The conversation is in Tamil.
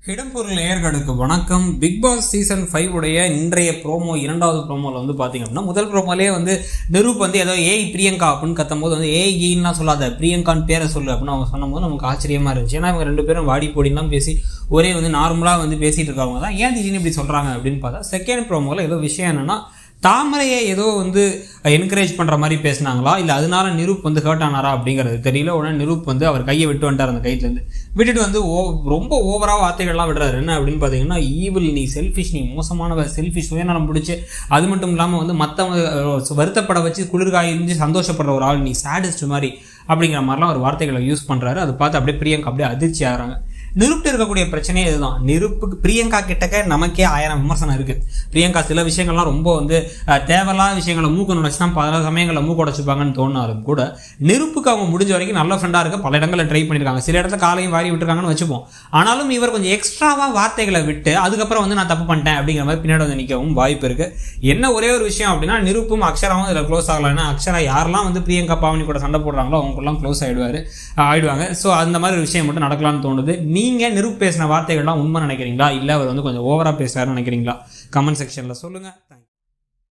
இடம்பொருள் நேயர்களுக்கு வணக்கம் பிக் பாஸ் சீசன் ஃபைவ் உடைய இன்றைய ப்ரோமோ இரண்டாவது ப்ரோமோவில் வந்து பார்த்தீங்க அப்படின்னா முதல் ப்ரோமோலே வந்து நிரூப் வந்து ஏதோ ஏய் பிரியங்கா அப்படின்னு கத்தும் போது வந்து ஏய் ஈன்லாம் சொல்லாத பிரியங்கான்னு பேரை சொல்லு அப்படின்னு அவங்க சொன்னபோது நமக்கு ஆச்சரியமா இருந்துச்சு ஏன்னா இவங்க ரெண்டு பேரும் வாடி போடிலாம் பேசி ஒரே வந்து நார்மலாக வந்து பேசிட்டு இருக்கவங்க தான் ஏன் திடீர்னு இப்படி சொல்கிறாங்க அப்படின்னு பார்த்தா செகண்ட் ப்ரோமோவில் ஏதோ விஷயம் என்னன்னா தாமரையை ஏதோ வந்து என்கரேஜ் பண்ணுற மாதிரி பேசினாங்களா இல்லை அதனால நிரூப் வந்து ஹர்ட் ஆனாரா அப்படிங்கிறது தெரியல உடனே நிரூப் வந்து அவர் கையை விட்டு வந்துட்டார் அந்த கையிலேருந்து விட்டுட்டு வந்து ஓ ரொம்ப ஓவராக வார்த்தைகள்லாம் விடுறாரு என்ன அப்படின்னு பார்த்தீங்கன்னா ஈவில் நீ செல்ஃபிஷ் நீ மோசமானவ செல்ஃபிஷ் சுயநலம் பிடிச்சி அது மட்டும் இல்லாமல் வந்து மற்றவங்க வருத்தப்பட வச்சு குளிர்காயிருந்து சந்தோஷப்படுற ஒரு ஆள் நீ சேடஸ்ட் மாதிரி அப்படிங்கிற மாதிரிலாம் ஒரு வார்த்தைகளை யூஸ் பண்ணுறாரு அதை பார்த்து அப்படியே பிரியங்கா அப்படியே அதிர்ச்சி ஆகிறாங்க நிருப்ட்டு இருக்கக்கூடிய பிரச்சனையே இதுதான் நிருப்புக்கு பிரியங்கா கிட்டக்க நமக்கே ஆயிரம் விமர்சனம் இருக்கு பிரியங்கா சில விஷயங்கள்லாம் ரொம்ப வந்து அஹ், தேவையில்லாத விஷயங்களை மூக்க நுழைச்சு தான் பல சமயங்களில் மூக்க உடச்சுப்பாங்கன்னு தோணாலும் கூட நெருப்புக்கு அவங்க முடிஞ்ச வரைக்கும் நல்ல ஃப்ரெண்டாக இருக்க பல இடங்களில் ட்ரை பண்ணியிருக்காங்க சில இடத்துல காலையும் வாரி விட்டுருக்காங்கன்னு வச்சுப்போம் ஆனாலும் இவர் கொஞ்சம் எக்ஸ்ட்ராவாக வார்த்தைகளை விட்டு அதுக்கப்புறம் வந்து நான் தப்பு பண்ணிட்டேன் அப்படிங்கிற மாதிரி பின்னாடி வந்து நிற்கவும் வாய்ப்பு இருக்கு என்ன ஒரே ஒரு விஷயம் அப்படின்னா நிருப்பும் அக்ஷராவும் இதில் க்ளோஸ் ஆகலாம் ஏன்னா அக்ஷரா யாரெல்லாம் வந்து பிரியங்கா பாவனி கூட சண்டை போடுறாங்களோ அவங்கெல்லாம் க்ளோஸ் ஆயிடுவாரு ஆயிடுவாங்க ஸோ அந்த மாதிரி ஒரு விஷயம் மட்டும் நடக்கலாம்னு தோணுது நீங்கள் நிருப் பேசின வார்த்தைகள்லாம் உண்மை நினைக்கிறீங்களா இல்லை அவர் வந்து கொஞ்சம் ஓவராக பேசுறாருன்னு நினைக்கிறீங்களா கமெண்ட் செக்ஷனில் சொல்லுங்கள்